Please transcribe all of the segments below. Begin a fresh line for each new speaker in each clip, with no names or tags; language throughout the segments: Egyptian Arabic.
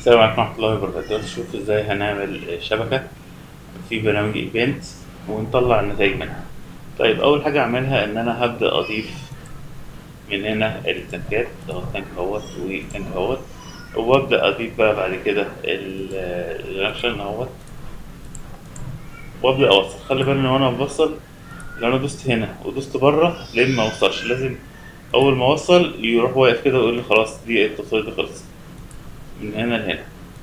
السلام عليكم ورحمة الله وبركاته دلوقتي نشوف ازاي هنعمل شبكة في برنامج ايفنت ونطلع النتائج منها طيب أول حاجة أعملها إن أنا هبدأ أضيف من هنا التنكات أهو التانك اهوت والتانك اهوت وأبدأ أضيف بقى بعد كده الرياكشن اهوت وأبدأ أوصل خلي بالك وأنا بوصل لو أنا دوست هنا ودوست بره لازم ما أوصلش لازم أول ما أوصل يروح واقف كده ويقول لي خلاص دي التصوير دي خلصت من هنا لهنا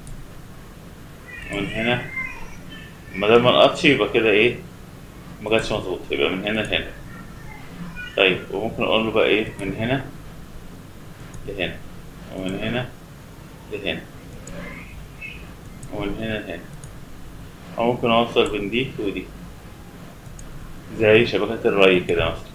ومن هنا ما دام ما نقطش يبقى كده ايه ما جاتش مظبوط يبقى من هنا لهنا طيب وممكن اقول له بقى ايه من هنا لهنا ومن هنا لهنا ومن هنا لهنا او ممكن اوصل بين دي ودي زي شبكات الري كده مثلا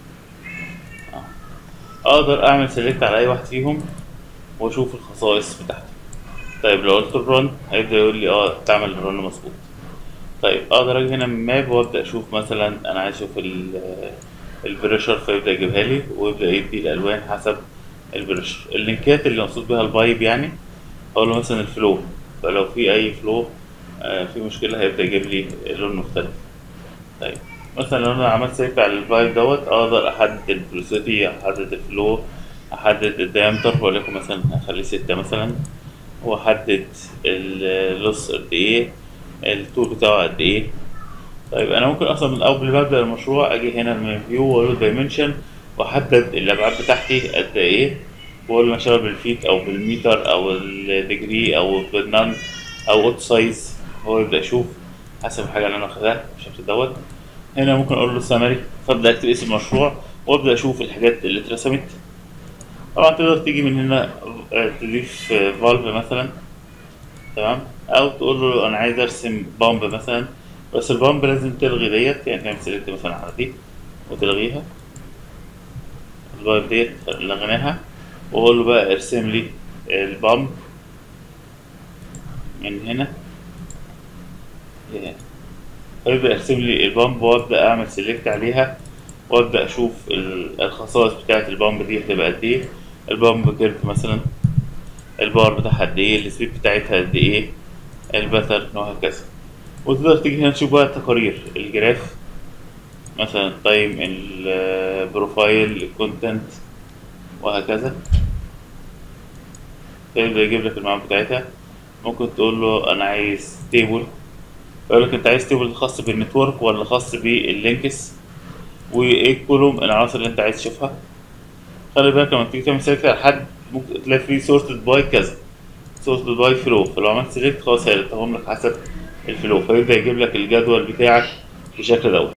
اقدر اعمل سيلكت على اي واحد فيهم واشوف الخصائص بتاعته طيب لو قلت الرن هيبدا يقول لي اه تعمل الرن مظبوط طيب اقدر اجي هنا من ماب وابدا اشوف مثلا انا عايز اشوف البريشر فيبدا يجيبها لي ويبدا يدي الالوان حسب البريشر اللينكات اللي مقصود بيها البايب يعني اقول له مثلا الفلو فلو في اي فلو آه في مشكله هيبدا يجيب لي لون مختلف طيب مثلا لو انا عملت سيلكت على البايب دوت اقدر احدد الفلوسيتي احدد الفلو احدد الديامتر وليكن مثلا هخليه ستة مثلا واحدد اللص قد ايه الطول بتاعه قد ايه طيب انا ممكن اصلا من قبل ما ابدا المشروع اجي هنا من فيو واقول له دايمنشن واحدد الابعاد بتاعتي قد ايه واقول له اشتغل بالفيت او بالمتر او الديجري او بالنان او اوت سايز هو يبدا يشوف حسب الحاجه اللي انا واخدها بالشكل دوت هنا ممكن اقول له سامري فابدا اكتب اسم المشروع وابدا اشوف الحاجات اللي اترسمت طبعا تقدر تيجي من هنا تضيف فالف مثلا تمام او تقول له انا عايز ارسم بامب مثلا بس البامب لازم تلغي ديت يعني تعمل سيلكت مثلا على دي وتلغيها البامب ديت لغيناها واقول له بقى ارسم لي البامب من هنا لهنا فيبدأ يرسم لي البامب وابدأ اعمل سيلكت عليها وابدأ اشوف الخصائص بتاعة البامب دي هتبقى قد ايه البامب كيرف مثلا الباور بتاعها قد ايه السبيد بتاعتها قد ايه الباترن وهكذا وتقدر تيجي هنا تشوف بقى التقارير الجراف مثلا التايم البروفايل الكونتنت وهكذا فيبدأ يجيب لك المعلومات بتاعتها ممكن تقول له انا عايز تيبل يقول لك انت عايز تيبل خاص بالنتورك ولا خاص باللينكس وايه الكولوم العناصر اللي انت عايز تشوفها خلي بالك لما تيجي تعمل سيلكت على حد ممكن تلاقي فيه سورتد باي كذا سورتد باي فلو فلو عملت سيلكت خلاص هيرتبهم لك حسب الفلو فيبدا يجيب لك الجدول بتاعك بالشكل دوت